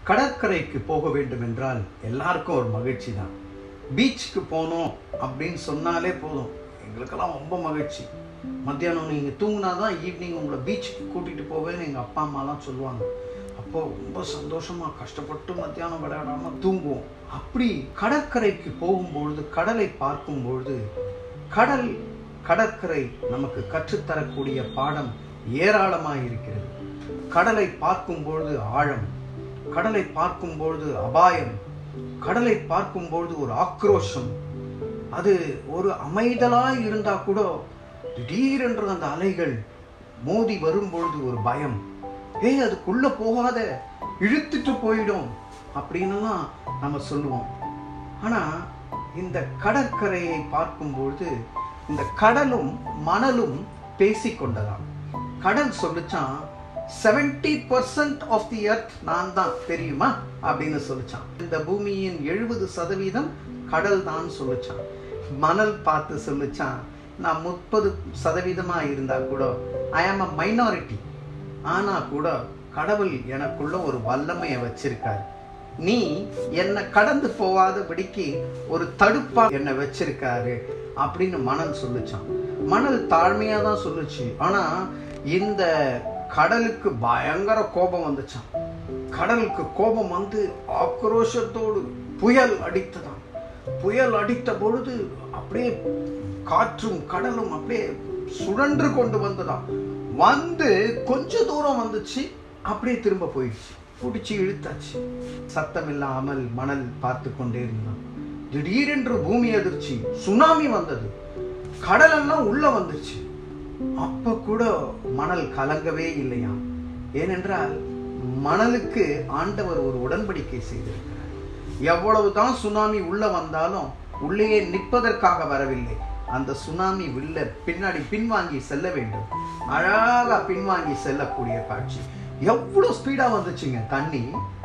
கடற்கரைக்கு போக வேண்டும் என்றால் எல்லாருக்கும் ஒரு மகிழ்ச்சி தான் பீச்சுக்கு போனோம் அப்படின்னு சொன்னாலே போதும் எங்களுக்கெல்லாம் ரொம்ப மகிழ்ச்சி மத்தியானம் நீங்கள் தூங்கினா தான் ஈவினிங் உங்களை பீச்சுக்கு கூட்டிகிட்டு போவேன்னு எங்கள் அப்பா அம்மாலாம் சொல்லுவாங்க அப்போ ரொம்ப சந்தோஷமா கஷ்டப்பட்டு மத்தியானம் விளையாடாம தூங்குவோம் அப்படி கடற்கரைக்கு போகும்பொழுது கடலை பார்க்கும் பொழுது கடல் கடற்கரை நமக்கு கற்றுத்தரக்கூடிய பாடம் ஏராளமாக இருக்கிறது கடலை பார்க்கும் பொழுது ஆழம் கடலை பார்க்கும் பொழுது அபாயம் கடலை பார்க்கும் பொழுது ஒரு ஆக்ரோஷம் அது ஒரு அமைதலாய் இருந்தா கூட திடீரென்று அந்த அலைகள் மோதி வரும்பொழுது ஒரு பயம் ஏய் அதுக்குள்ள போகாத இழுத்துட்டு போயிடும் அப்படின்னுலாம் நம்ம சொல்லுவோம் ஆனா இந்த கடற்கரையை பார்க்கும்பொழுது இந்த கடலும் மணலும் பேசிக்கொண்டதாம் கடல் சொல்லுச்சான் seventy percent of the earth நான் தான் தெரியுமா அப்படின்னு சொல்லிச்சான் இந்த பூமியின் எழுபது சதவீதம் கடல் தான் சொல்லிச்சான் மணல் பார்த்து சொல்லிச்சான் நான் முப்பது சதவீதமா இருந்தா கூட ஐ ஆம் அ மைனாரிட்டி ஆனா கூட கடவுள் எனக்குள்ள ஒரு வல்லமையை வச்சிருக்காரு நீ என்னை கடந்து போகாதபடிக்கு ஒரு தடுப்பா என்னை வச்சிருக்காரு அப்படின்னு மணல் சொல்லுச்சான் மணல் தாழ்மையா தான் சொல்லுச்சு ஆனா இந்த கடலுக்கு பயங்கர கோபம் வந்துச்சான் கடலுக்கு கோபம் வந்து ஆக்ரோஷத்தோடு புயல் அடித்ததாம் புயல் அடித்த பொழுது அப்படியே காற்றும் கடலும் அப்படியே சுழன்று கொண்டு வந்ததாம் வந்து கொஞ்ச தூரம் வந்துச்சு அப்படியே திரும்ப போயிடுச்சு பிடிச்சி இழுத்தாச்சு சத்தம் இல்லாமல் மணல் பார்த்து கொண்டே இருந்தான் திடீரென்று பூமி அதிர்ச்சி சுனாமி வந்தது கடலெல்லாம் உள்ள வந்துருச்சு அப்ப கூட மணல் கலங்கவே இல்லையா ஏனென்றால் மணலுக்கு ஆண்டவர் ஒரு உடன்படிக்கை செய்திருக்கிறார் எவ்வளவுதான் சுனாமி உள்ள வந்தாலும் உள்ளேயே நிற்பதற்காக வரவில்லை அந்த சுனாமி உள்ள பின்னாடி பின்வாங்கி செல்ல வேண்டும் அழகா பின்வாங்கி செல்லக்கூடிய காட்சி எவ்வளவு ஸ்பீடா வந்துச்சுங்க தண்ணி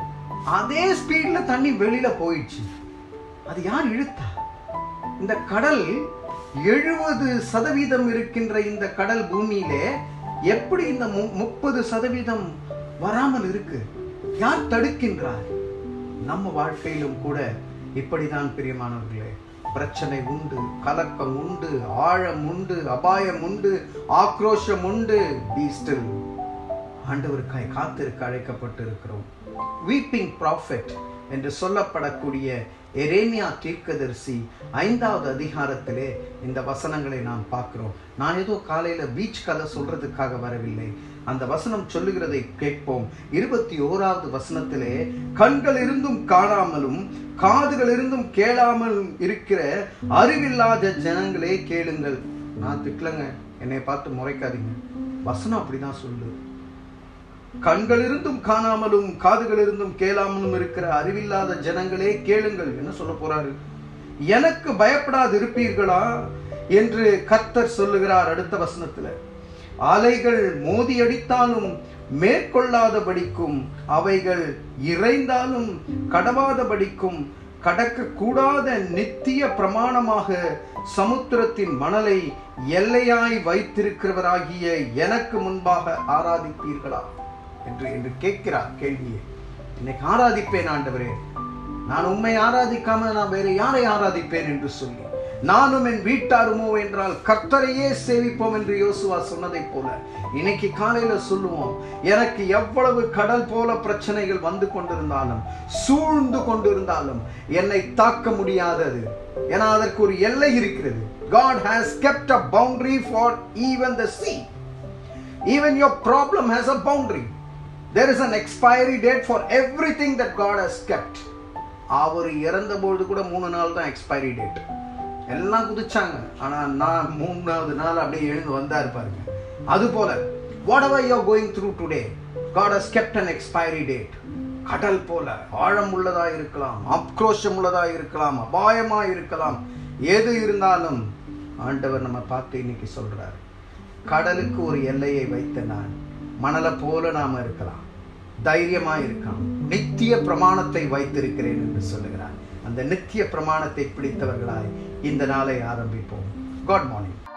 அதே ஸ்பீட்ல தண்ணி வெளியில போயிடுச்சு அது யார் இழுத்தா இந்த கடல் எழுபது சதவீதம் இருக்கின்ற இந்த கடல் பூமியிலே எப்படி இந்த முப்பது சதவீதம் வராமல் இருக்கு யார் தடுக்கின்றார் நம்ம வாழ்க்கையிலும் கூட இப்படிதான் பிரியமானவர்களே பிரச்சனை உண்டு கலக்கம் உண்டு ஆழம் உண்டு அபாயம் உண்டு ஆக்ரோஷம் உண்டு பி ஸ்டில் ஆண்டவருக்காய் காத்திருக்க அழைக்கப்பட்டு இருக்கிறோம் வீப்பிங் ப்ராஃபெட் என்று சொல்லப்படக்கூடிய எரேமியா தீர்க்கதரிசி ஐந்தாவது அதிகாரத்திலே இந்த வசனங்களை நாம் பார்க்கிறோம் நான் ஏதோ காலையில பீச் கதை சொல்றதுக்காக வரவில்லை அந்த வசனம் சொல்லுகிறதை கேட்போம் இருபத்தி ஓராவது வசனத்திலே கண்கள் இருந்தும் காணாமலும் காதுகள் இருந்தும் கேளாமல் இருக்கிற அறிவில்லாத ஜனங்களே கேளுங்கள் நான் திட்டலங்க என்னை பார்த்து முறைக்காதீங்க வசனம் அப்படிதான் சொல்லு கண்கள் இருந்தும் காணாமலும் காதுகள் இருந்தும் கேளாமலும் இருக்கிற அறிவில்லாத ஜனங்களே கேளுங்கள் என்ன சொல்ல போறாரு எனக்கு பயப்படாது இருப்பீர்களா என்று கர்த்தர் சொல்லுகிறார் அடுத்த வசனத்துல அலைகள் மோதி அடித்தாலும் மேற்கொள்ளாதபடிக்கும் அவைகள் இறைந்தாலும் கடவாதபடிக்கும் கடக்க கூடாத நித்திய பிரமாணமாக சமுத்திரத்தின் மணலை எல்லையாய் வைத்திருக்கிறவராகிய எனக்கு முன்பாக ஆராதிப்பீர்களா என்று என்று கேட்கிறார் கேள்வியை இன்னைக்கு ஆராதிப்பேன் ஆண்டவரே நான் உண்மை ஆராதிக்காம நான் வேற யாரை ஆராதிப்பேன் என்று சொல்லி நானும் என் வீட்டாருமோ என்றால் கர்த்தரையே சேவிப்போம் என்று யோசுவா சொன்னதை போல இன்னைக்கு காலையில சொல்லுவோம் எனக்கு எவ்வளவு கடல் போல பிரச்சனைகள் வந்து கொண்டிருந்தாலும் சூழ்ந்து கொண்டிருந்தாலும் என்னை தாக்க முடியாதது ஏன்னா அதற்கு ஒரு எல்லை இருக்கிறது God has kept a boundary for even the sea. Even your problem has a boundary. There is an expiry date for everything that God has kept. அவர் இறந்தபொழுது கூட மூணு நாள் தான் எக்ஸ்பைரி டேட் எல்லாம் குதிச்சாங்க ஆனா நான் மூணாவது நாள் அப்படியே எழுந்து வந்தாரு பாருங்க அது போல whatever you going through today God has kept an expiry date கடல் போல ஆழம் உள்ளதா இருக்கலாம் ஆக்ரோஷம் உள்ளதா இருக்கலாம் அபாயமா இருக்கலாம் எது இருந்தாலும் ஆண்டவர் நம்ம பார்த்து இன்னைக்கு சொல்றாரு கடலுக்கு ஒரு எல்லையை வைத்த நான் மணலை போல நாம இருக்கலாம் தைரியமா இருக்கலாம் நித்திய பிரமாணத்தை வைத்திருக்கிறேன் என்று சொல்லுகிறார் அந்த நித்திய பிரமாணத்தை பிடித்தவர்களாய் இந்த நாளை ஆரம்பிப்போம் காட் மார்னிங்